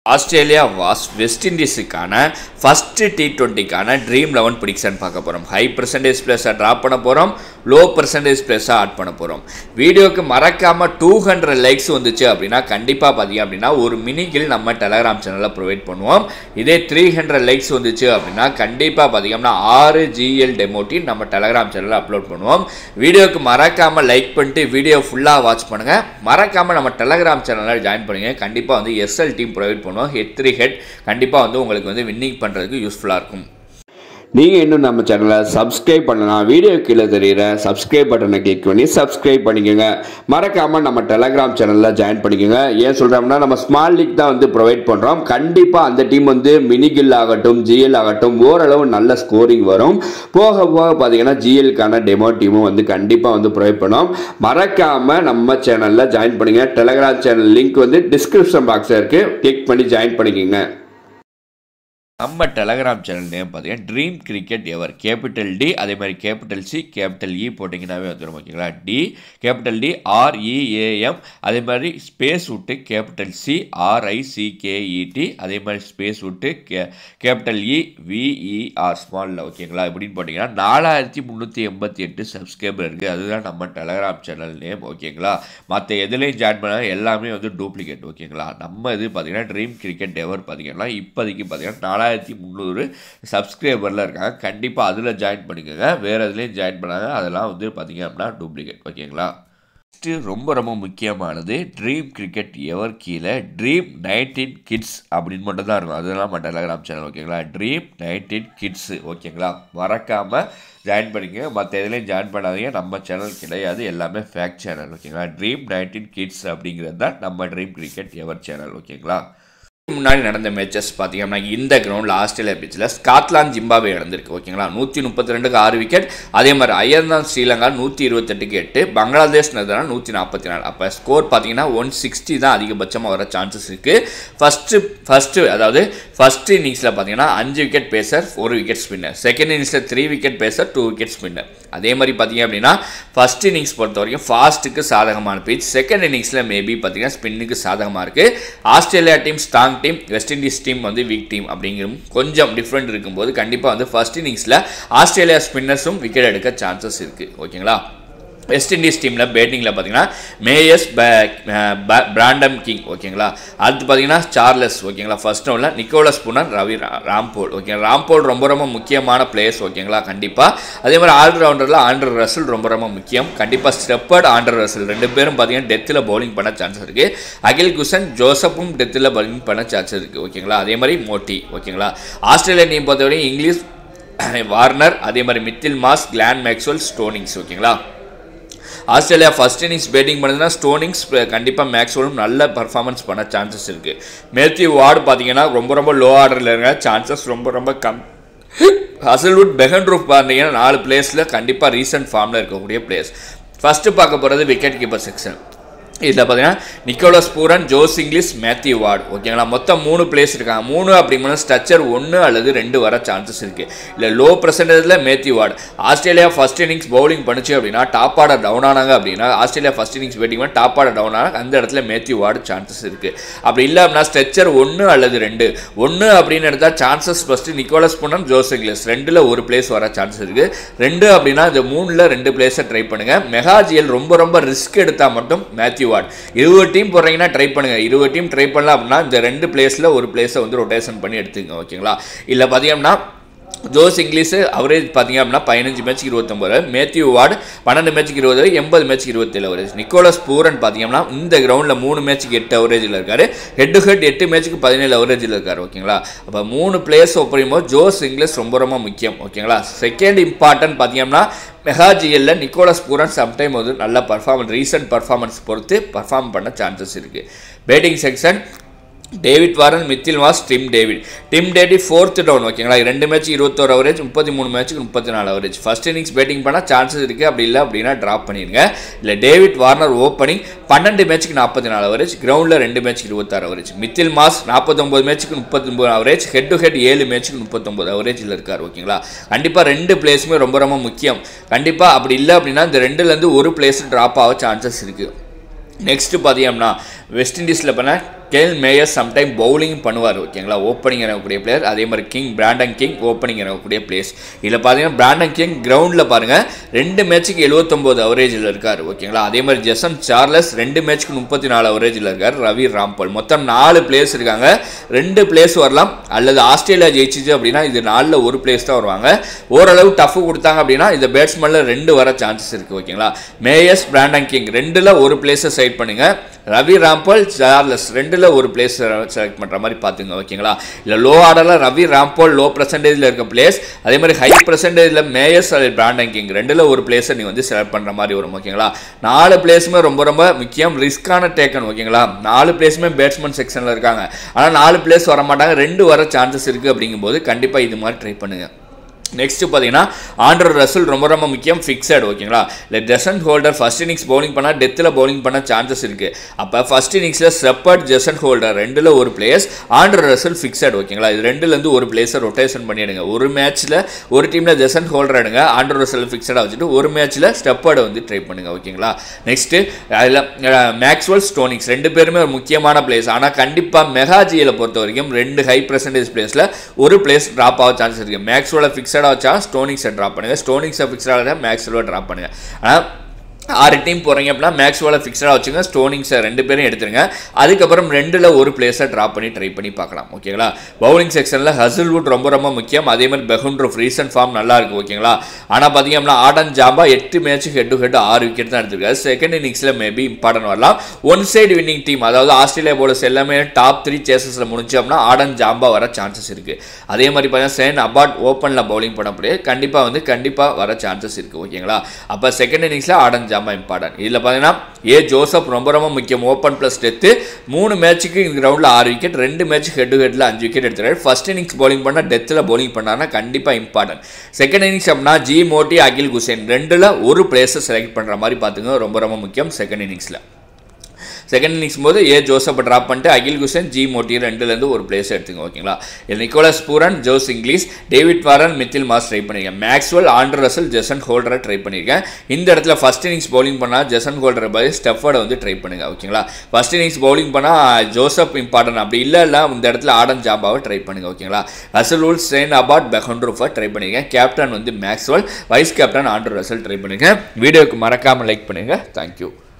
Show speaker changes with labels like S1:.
S1: Australia வாஸ் West இண்டீஸுக்கான first T டுவெண்ட்டிக்கான ட்ரீம் லெவன் ப்ரிடிக்ஷன் பார்க்க போகிறோம் ஹை பர்சன்டேஜ் ப்ளஸ்ஸாக ட்ராப் பண்ண போகிறோம் லோ பர்சன்டேஜ் ப்ளஸ்ஸாக ஆட் பண்ண போகிறோம் வீடியோக்கு மறக்காமல் டூ ஹண்ட்ரட் லைக்ஸ் வந்துச்சு அப்படின்னா கண்டிப்பாக பார்த்தீங்க அப்படின்னா ஒரு மினி கில் நம்ம டெலகிராம் சேனலில் ப்ரொவைட் பண்ணுவோம் இதே த்ரீ ஹண்ட்ரட் லைக்ஸ் வந்துச்சு அப்படின்னா கண்டிப்பாக பார்த்தீங்கன்னா ஆறு ஜிஎல் டெமோட்டி நம்ம டெலகிராம் சேனலில் அப்லோட் பண்ணுவோம் வீடியோக்கு மறக்காமல் லைக் பண்ணிட்டு வீடியோ ஃபுல்லாக வாட்ச் பண்ணுங்கள் மறக்காமல் நம்ம டெலகிராம் சேனலில் ஜாயின் பண்ணுங்கள் கண்டிப்பாக வந்து எஸ்எல் டீம் ப்ரொவைட் பண்ணுவோம் ஹெட் த்ரீ ஹெட் கண்டிப்பாக வந்து உங்களுக்கு வந்து வின்னிங் பண்ணுறதுக்கு யூஸ்ஃபுல்லாக இருக்கும்
S2: நீங்கள் இன்னும் நம்ம சேனலை சப்ஸ்கிரைப் பண்ணலாம் வீடியோ கீழே தெரியுற சப்ஸ்கிரைப் பட்டனை கிளிக் பண்ணி சப்ஸ்கிரைப் பண்ணிக்கோங்க மறக்காமல் நம்ம டெலகிராம் சேனலில் ஜாயின் பண்ணிக்கோங்க ஏன் சொல்கிறோம்னா நம்ம ஸ்மால் லீக் தான் வந்து ப்ரொவைட் பண்ணுறோம் கண்டிப்பாக அந்த டீம் வந்து மினிகில் ஆகட்டும் ஜிஎல் ஆகட்டும் ஓரளவு நல்ல ஸ்கோரிங் வரும் போக போக பார்த்தீங்கன்னா ஜிஎல்க்கான டெமோ டீமும் வந்து கண்டிப்பாக வந்து ப்ரொவைட் பண்ணோம் மறக்காமல் நம்ம சேனலில் ஜாயின் பண்ணுங்க டெலகிராம் சேனல் லிங்க் வந்து டிஸ்கிரிப்ஷன் பாக்ஸில் இருக்குது கிளிக் பண்ணி ஜாயின் பண்ணிக்கோங்க
S1: நம்ம டெலகிராம் சேனல் நேம் பார்த்தீங்கன்னா dream cricket ever capital D அதே மாதிரி கேபிட்டல் சி கேபிட்டல் இ போட்டிங்கன்னாவே வந்துடும் ஓகேங்களா டி கேபிட்டல் டி ஆர்இஏஎம் அதே மாதிரி ஸ்பேஸ் விட்டு கேபிட்டல் சி ஆர்ஐசிகேஇடி அதே மாதிரி ஸ்பேஸ் விட்டு கே கேபிட்டல் இ விஇஆர் ஸ்மாலில் ஓகேங்களா இப்படின்னு போட்டிங்கன்னா நாலாயிரத்தி முந்நூற்றி எண்பத்தி எட்டு சப்ஸ்கிரைபர் இருக்குது அதுதான் நம்ம டெலகிராம் சேனல் நேம் ஓகேங்களா மற்ற எதுலேயும் ஜாயின் பண்ண எல்லாமே வந்து டூப்ளிகேட் ஓகேங்களா நம்ம இது பார்த்தீங்கன்னா ட்ரீம் கிரிக்கெட் எவர் பார்த்தீங்கன்னா இப்போதைக்கு பார்த்தீங்கன்னா நாலாயிரத்தி முந்நூறு சப்ஸ்கிரைபரில் இருக்காங்க கண்டிப்பாக அதில் ஜாயின் பண்ணிக்கோங்க வேறு எதுலேயும் ஜாயின் பண்ணாங்க அதெல்லாம் வந்து பார்த்தீங்க அப்படின்னா டூப்ளிகேட் ஓகேங்களா நெக்ஸ்ட்டு ரொம்ப ரொம்ப முக்கியமானது ட்ரீம் கிரிக்கெட் எவர் கீழே ட்ரீம் நைன்டீன் கிட்ஸ் அப்படின்னு மட்டும் தான் இருக்கும் அதெல்லாம் நம்ம டெலகிராம் சேனல் ஓகேங்களா ட்ரீம் நைன்டீன் கிட்ஸு ஓகேங்களா மறக்காமல் ஜாயின் பண்ணிக்க மற்ற எதுலேயும் ஜாயின் பண்ணாதீங்க நம்ம சேனல் கிடையாது எல்லாமே ஃபேக்ட் சேனல் ஓகேங்களா ட்ரீம் நைன்டீன் கிட்ஸ் அப்படிங்கிறது தான் நம்ம ட்ரீம் கிரிக்கெட் எவர் சேனல் ஓகேங்களா முன்னாடி நடந்த மேட்சஸ் பார்த்தீங்கன்னா இந்த கிரவுண்டில் ஆஸ்திரேலியா பிச்சில் ஸ்காட்லாந்து ஜிம்பாவே நடந்திருக்கு ஓகேங்களா நூற்றி முப்பத்தி ரெண்டுக்கு ஆறு விக்கெட் அதே மாதிரி அயர்லாந்து ஸ்ரீலங்கா நூற்றி இருபத்தெட்டுக்கு எட்டு பங்களாதேஷ் நெதர்லாந்து நூற்றி நாற்பத்தி நாலு அப்போ ஸ்கோர் பார்த்தீங்கன்னா ஒன் சிக்ஸ்டி தான் அதிகபட்சமாக வர சான்சஸ் இருக்குது ஃபஸ்ட்டு ஃபஸ்ட்டு அதாவது ஃபஸ்ட் இன்னிங்ஸில் பார்த்தீங்கன்னா அஞ்சு விக்கெட் பேசர் ஒரு விக்கெட் ஸ்பின்னர் செகண்ட் இன்னிங்ஸில் three wicket pacer two wicket spinner அதே மாதிரி பார்த்தீங்க அப்படின்னா ஃபஸ்ட் இன்னிங்ஸ் பொறுத்த வரைக்கும் ஃபாஸ்ட்டுக்கு சாதகமான பீச் செகண்ட் இன்னிங்ஸில் மேபி பார்த்தீங்கன்னா ஸ்பின்னுக்கு சாதகமாக இருக்குது Australia team strong team West Indies team வந்து வீக் டீம் அப்படிங்கும் கொஞ்சம் டிஃப்ரெண்ட் இருக்கும்போது கண்டிப்பாக வந்து ஃபர்ஸ்ட் இன்னிங்ஸில் ஆஸ்திரேலியா ஸ்பின்னர்ஸும் விக்கெட் எடுக்க சான்சஸ் இருக்குது ஓகேங்களா வெஸ்ட் இண்டீஸ் டீமில் பேட்டிங்கில் பார்த்தீங்கன்னா மேயஸ் பிராண்டம் கிங் ஓகேங்களா அடுத்து பார்த்தீங்கன்னா சார்லஸ் ஓகேங்களா ஃபர்ஸ்ட் ரவுண்டில் நிக்கோலஸ் புனர் ரவி ராம்போல் ஓகே ராம்போல் ரொம்ப ரொம்ப முக்கியமான பிளேயர்ஸ் ஓகேங்களா கண்டிப்பாக அதே மாதிரி ஆல்ரவுண்டரில் ஆண்டர் ரசல் ரொம்ப ரொம்ப முக்கியம் கண்டிப்பாக ஸ்டெப்பர்ட் ஆண்டர் ரசல் ரெண்டு பேரும் பார்த்தீங்கன்னா டெத்தில் பவுலிங் பண்ண சான்ஸ் இருக்குது அகில் குசன் ஜோசப்பும் டெத்தில் பவுலிங் பண்ண சான்ஸ் இருக்குது ஓகேங்களா அதே மாதிரி மோட்டி ஓகேங்களா ஆஸ்திரேலியா டீம் பொறுத்தவரைக்கும் இங்கிலீஷ் வார்னர் அதே மாதிரி Mitchell Marsh Glenn Maxwell Stoinis ஓகேங்களா ஆஸ்திரேலியா ஃபர்ஸ்ட் இன்னிங்ஸ் பேட்டிங் பண்ணுதுன்னா ஸ்டோனிங்ஸ் கண்டிப்பாக மேக்ஸ்வெலும் நல்ல பர்ஃபார்மன்ஸ் பண்ண சான்சஸ் இருக்குது மேத்யூ வார்டு பார்த்தீங்கன்னா ரொம்ப ரொம்ப லோ ஆர்டரில் இருங்க சான்சஸ் ரொம்ப ரொம்ப கம் ஹசல்வுட் பெகன்ரூப் பார்த்தீங்கன்னா நாலு பிளேஸில் கண்டிப்பாக ரீசன்ட் ஃபார்மில் இருக்கக்கூடிய பிளேஸ் ஃபஸ்ட்டு பார்க்க போகிறது விக்கெட் கீப்பர் செக்ஷன் இதில் பார்த்தீங்கன்னா Nicholas Pooran Josh Inglis Matthew Wade ஓகேங்களா மொத்தம் மூணு பிளேஸ் இருக்காங்க மூணு அப்படிங்கிற ஸ்ட்ரக்சர் ஒன்று அல்லது ரெண்டு வர சான்சஸ் இருக்குது இல்லை லோ பர்சன்டேஜில் Matthew Wade Australia first innings bowling பண்ணுச்சு அப்படின்னா டாப் ஆர்டர் டவுன் ஆனாங்க அப்படின்னா ஆஸ்திரேலியா ஃபஸ்ட் இன்னிங்ஸ் பேட்டிங் பண்ணி டாப் ஆர்டர் டவுன் ஆனாங்க அந்த இடத்துல மேத்யூ வார்டு சான்சஸ் இருக்குது அப்படி இல்லை அப்படின்னா ஸ்ட்ரக்சர் ஒன்று அல்லது ரெண்டு ஒன்று அப்படின்னு எடுத்தால் chances first Nicholas Pooran Josh Inglis ரெண்டில் ஒரு பிளேஸ் வர சான்சஸ் இருக்குது ரெண்டு அப்படின்னா இந்த மூணில் ரெண்டு பிளேஸை ட்ரை பண்ணுங்கள் மெகாஜியல் ரொம்ப ரொம்ப ரிஸ்க் எடுத்தால் மட்டும் மேத்யூ வார்டு இருபது டீம் போடுறீங்கன்னா ட்ரை பண்ணுங்க இருபது டீம் ட்ரை பண்ணலாம் அப்படின்னா இந்த ரெண்டு பிளேஸில் ஒரு பிளேஸை வந்து ரொட்டேஷன் பண்ணி எடுத்துங்க ஓகேங்களா இல்லை பார்த்தீங்கன்னா ஜோஸ் இங்கிலீஷ் அவரேஜ் பார்த்தீங்க அப்படின்னா பதினஞ்சு மேட்ச்க்கு இருபத்தொம்பது மேத்யூ வார்டு பன்னெண்டு மேட்ச்க்கு இருபது எண்பது மேட்ச்க்கு இருபத்தேழு அவரேஜ் நிக்கோலஸ் பூரன் பார்த்தீங்கன்னா இந்த கிரவுண்டில் மூணு மேட்ச்க்கு எட்டு அவரேஜில் இருக்காரு ஹெட் டு ஹெட் எட்டு மேட்ச்க்கு பதினேழு அவரேஜில் இருக்காரு ஓகேங்களா அப்போ மூணு பிளேயர்ஸ் ஒப்படையும்போது ஜோஸ் இங்கிலீஷ் ரொம்ப ரொம்ப முக்கியம் ஓகேங்களா செகண்ட் இம்பார்ட்டன்ட் பார்த்தீங்கன்னா மெகாஜிஎல்ல நிக்கோலஸ் பூரன் சம்டைம் வந்து நல்ல பர்ஃபார்மன்ஸ் ரீசன்ட் பர்ஃபார்மன்ஸ் பொறுத்து பர்ஃபார்ம் பண்ண சான்சஸ் இருக்குது batting section David Warner Mitchell வாஸ் Tim David Tim David fourth down ஓகேங்களா ரெண்டு மேட்ச் இருபத்தோரு அவரேஜ் முப்பத்தி மூணு மேட்ச்சுக்கு முப்பத்தி நாலு அவரேஜ் ஃபர்ஸ்ட் இன்னிங்ஸ் பேட்டிங் பண்ணால் சான்சஸ் இருக்குது அப்படி இல்லை அப்படின்னா ட்ராப் பண்ணிடுங்க இல்லை டேவிட் வார்னர் ஓப்பனிங் பன்னெண்டு மேட்ச்சுக்கு நாற்பத்தி நாலு அவரேஜ் கிரவுண்டில் ரெண்டு மேட்ச்க்கு இருபத்தாறு அவரேஜ் மித்தில் மாஸ் நாற்பத்தொம்பது மேட்ச்சுக்கு முப்பத்தொம்பது அவரேஜ் ஹெட் டு ஹெட் ஏழு மேட்ச்சுக்கு முப்பத்தொம்பது அவரேஜில் இருக்கார் ஓகேங்களா கண்டிப்பாக ரெண்டு பிளேஸுமே ரொம்ப ரொம்ப முக்கியம் கண்டிப்பாக அப்படி இல்லை அப்படின்னா இந்த ரெண்டுலேருந்து ஒரு பிளேஸ் ட்ராப் ஆக சான்சஸ் இருக்குது நெக்ஸ்ட்டு பார்த்தீங்கன்னா வெஸ்ட் இண்டீஸில் பண்ண கேல் மேயர் சம்டைம் பவுலிங் பண்ணுவார் ஓகேங்களா ஓப்பனிங் இறங்கக்கூடிய பிளேயர் அதே மாதிரி கிங் பிராண்டன் கிங் ஓப்பனிங் இறங்கக்கூடிய பிளேஸ் இதில் பார்த்தீங்கன்னா பிராண்டன் கிங் கிரவுண்டில் பாருங்கள் ரெண்டு மேட்ச்சுக்கு எழுபத்தொம்போது அவரேஜில் இருக்கார் ஓகேங்களா அதே மாதிரி ஜெசன் சார்லஸ் ரெண்டு மேட்ச்சுக்கு முப்பத்தி நாலு அவரேஜில் இருக்கார் ரவி ராம்பால் மொத்தம் நாலு பிளேயர்ஸ் இருக்காங்க ரெண்டு பிளேஸ் வரலாம் அல்லது ஆஸ்திரேலியா ஜெயிச்சிச்சு அப்படின்னா இது நாலில் ஒரு பிளேஸ் தான் வருவாங்க ஓரளவு டஃப் கொடுத்தாங்க அப்படின்னா இந்த பேட்ஸ்மேனில் ரெண்டு வர சான்சஸ் இருக்குது ஓகேங்களா மேயர்ஸ் பிராண்டன் கிங் ரெண்டில் ஒரு பிளேஸை சைட் பண்ணுங்கள் ரவி ராம்பால் சார்லஸ் ரெண்டில் ஒரு பிளேஸ் செலக்ட் பண்ணுற மாதிரி பார்த்துங்க ஓகேங்களா இல்லை லோ ஆர்டரில் ரவி ராம்பால் லோ பர்சன்டேஜில் இருக்க பிளேஸ் அதே மாதிரி ஹை பர்சன்டேஜில் மேயர்ஸ் அல்லது பிராண்டன் கிங் ரெண்டில் ஒரு பிளேஸை நீ வந்து செலக்ட் பண்ணுற மாதிரி வரும் ஓகேங்களா நாலு பிளேஸுமே ரொம்ப ரொம்ப முக்கியம் ரிஸ்க்கான டேக்கன் ஓகேங்களா நாலு பிளேஸுமே பேட்ஸ்மேன் செக்ஷனில் இருக்காங்க ஆனால் நாலு பிளேஸ் வர மாட்டாங்க ரெண்டு வர சான்சஸ் இருக்குது அப்படிங்கும்போது கண்டிப்பாக இது மாதிரி ட்ரை பண்ணுங்கள் நெக்ஸ்ட் பார்த்தீங்கன்னா ஆண்டர் ரசல் ரொம்ப ரொம்ப முக்கியம் ஃபிக்ஸட் ஓகேங்களா இல்லை Jason Holder first innings bowling பண்ணால் டெத்தில் பவுலிங் பண்ண சான்சஸ் இருக்குது அப்போ ஃபர்ஸ்ட் இன்னிங்ஸில் ஸ்ரெப்பர்ட் ஜெசன்ட் ஹோல்டர் ரெண்டில் ஒரு பிளேயர்ஸ் ஆண்டர் ரசல் ஃபிக்ஸட் ஓகேங்களா இது ரெண்டுலேருந்து ஒரு பிளேஸை ரொட்டேஷன் பண்ணிடுங்க ஒரு மேட்ச்சில் ஒரு டீமில் ஜெசன்ட் ஹோல்டர் எடுங்க ஆண்டர் ரசல் ஃபிக்ஸடாக வச்சுட்டு ஒரு மேட்ச்சில் ஸ்டெப்பர்டை வந்து ட்ரை பண்ணுங்க ஓகேங்களா நெக்ஸ்ட்டு அதில் மேக்ஸ்வெல் ஸ்டோனிக்ஸ் ரெண்டு பேருமே ஒரு முக்கியமான பிளேஸ் ஆனால் கண்டிப்பாக மெகாஜியில் பொறுத்த வரைக்கும் ரெண்டு ஹை பர்சன்டேஜ் பிளேஸில் ஒரு பிளேஸ் ட்ராப் ஆக சான்ஸ் இருக்குது மேக்ஸ்வெலை ஃபிக்ஸடாக வச்சா ஸ்டோனிக்ஸை ட்ராப் பண்ணுங்கள் ஸ்டோனிக்ஸை ஃபிக்ஸடாக மேக்ஸ்வெலை ட்ராப் பண்ணுங்கள் ஆனால் ஆறு டீம் போகிறீங்க அப்படின்னா மேக்ஸ்வெலை ஃபிக்ஸடாக வச்சுங்க ஸ்டோனிங்ஸை ரெண்டு பேரும் எடுத்துருங்க அதுக்கப்புறம் ரெண்டில் ஒரு பிளேஸை ட்ராப் பண்ணி ட்ரை பண்ணி பார்க்கலாம் ஓகேங்களா பவுலிங் செக்ஷனில் ஹசில்வுட் ரொம்ப ரொம்ப முக்கியம் அதே மாதிரி பெகுண்ட்ரோஃப் ரீசன்ட் ஃபார்ம் நல்லா இருக்கு ஓகேங்களா ஆனால் பார்த்தீங்க அப்படின்னா ஆடன் ஜாபா எட்டு மேட்ச் ஹெட் டு ஹெட் ஆறு விக்கெட் தான் எடுத்திருக்காரு செகண்ட் இன்னிங்ஸில் மேபி இம்பார்ட்டன் வரலாம் ஒன் சைடு வின்னிங் டீம் அதாவது ஆஸ்திரேலியா போலர்ஸ் எல்லாமே டாப் த்ரீ சேசஸில் முடிஞ்சு அப்படின்னா ஆடன் ஜாம்பா வர சான்சஸ் இருக்குது அதே மாதிரி பார்த்தீங்கன்னா சேன் அபாட் ஓப்பனில் பவுலிங் பண்ணக்கூடிய கண்டிப்பாக வந்து கண்டிப்பாக வர சான்சஸ் இருக்குது ஓகேங்களா அப்போ செகண்ட் இன்னிங்ஸில் ஆடன் ஜாம்பா இம்பார்ட்டன் இதில் பார்த்தீங்கன்னா ஏ ஜோசப் ரொம்ப ரொம்ப முக்கியம் ஓப்பன் ப்ளஸ் டெத்து மூணு மேட்ச்சுக்கு இந்த கிரவுண்டில் ஆறு விக்கெட் ரெண்டு மேட்ச் ஹெட் ஹெட்டில் அஞ்சு விக்கெட் எடுத்துறாரு ஃபர்ஸ்ட் இன்னிங்ஸ் பவுலிங் பண்ணால் டெத்தில் பவுலிங் பண்ணார்னா கண்டிப்பாக இம்பார்ட்டன்ட் செகண்ட் இன்னிங்ஸ் அப்படின்னா ஜி மோட்டி அகில் குசேன் ரெண்டில் ஒரு பிளேஸை செலக்ட் பண்ணுற மாதிரி பார்த்துங்க ரொம்ப ரொம்ப முக்கியம் செகண்ட் இன்னிங்ஸில் செகண்ட் இன்னிங்ஸ் போது ஏ ஜோசப் ட்ராப் பண்ணிட்டு அகில் குசேன் ஜி மோட்டி ரெண்டுலேருந்து ஒரு பிளேஸ் எடுத்துங்க ஓகேங்களா இது Nicholas Pooran Josh Inglis David Warner Mitchell Marsh try பண்ணியிருக்கேன் மேக்ஸ்வெல் ஆண்டர் ரசல் ஜெசன் ஹோல்டரை ட்ரை பண்ணியிருக்கேன் இந்த இடத்துல ஃபஸ்ட் இன்னிங்ஸ் பவுலிங் பண்ணால் ஜெசன் ஹோல்டரை பதில் ஸ்டெஃபர்டை வந்து ட்ரை பண்ணுங்க ஓகேங்களா ஃபஸ்ட் இன்னிங்ஸ் பவுலிங் பண்ணால் ஜோசப் இம்பார்ட்டன் அப்படி இல்லை இல்லை இந்த இடத்துல ஆடன் ஜாபாவை ட்ரை பண்ணுங்க ஓகேங்களா ரசல் உல் ஸ்ட்ரெயின் அபாட் பெஹன்ரூஃபை ட்ரை பண்ணியிருக்கேன் கேப்டன் வந்து Maxwell vice captain Andre Russell try பண்ணியிருக்கேன் வீடியோக்கு மறக்காமல் லைக் பண்ணுங்கள் தேங்க்யூ